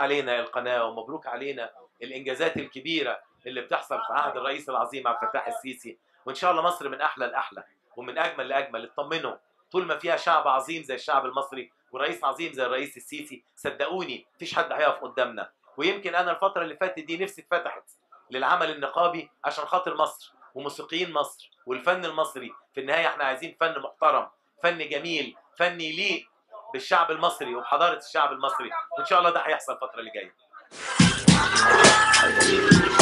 علينا القناه ومبروك علينا الانجازات الكبيره اللي بتحصل في عهد الرئيس العظيم عبد الفتاح السيسي وان شاء الله مصر من احلى لاحلى ومن اجمل لاجمل اطمنوا طول ما فيها شعب عظيم زي الشعب المصري ورئيس عظيم زي الرئيس السيسي صدقوني مفيش حد هيقف قدامنا ويمكن انا الفتره اللي فاتت دي نفسي اتفتحت للعمل النقابي عشان خاطر مصر وموسيقيين مصر والفن المصري في النهايه احنا عايزين فن محترم فن جميل فن يليق بالشعب المصري وبحضاره الشعب المصري وان شاء الله ده هيحصل الفتره اللي جايه